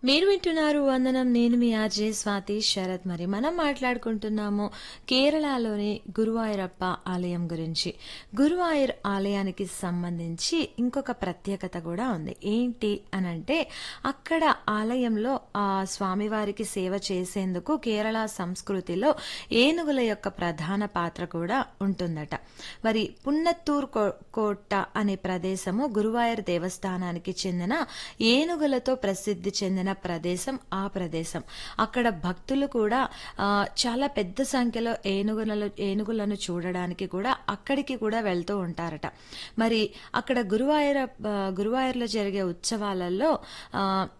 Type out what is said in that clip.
మీరు వింటున్నారు వందనం నేను మీ ఆర్జే స్వాతి శరత్ మరి మనం మాట్లాడుకుంటున్నాము కేరళలోని గురువాయూరప్ప ఆలయం గురించి గురువాయూర్ ఆలయానికి సంబంధించి ఇంకొక ప్రత్యేకత కూడా ఉంది ఏంటి అనంటే అక్కడ ఆలయంలో ఆ స్వామివారికి సేవ చేసేందుకు కేరళ సంస్కృతిలో ఏనుగుల యొక్క ప్రధాన పాత్ర కూడా ఉంటుందట మరి పున్నత్తూర్ కో- కోట అనే ప్రదేశము గురువాయూర్ దేవస్థానానికి చెందిన ఏనుగులతో ప్రసిద్ధి చెందిన ప్రదేశం ఆ ప్రదేశం అక్కడ భక్తులు కూడా ఆ, చాలా పెద్ద సంఖ్యలో ఏనుగులను ఏనుగులను చూడడానికి కూడా అక్కడికి కూడా వెళ్తూ ఉంటారట మరి అక్కడ గురువాయూర గురువాయూర్లో జరిగే ఉత్సవాలలో ఆ,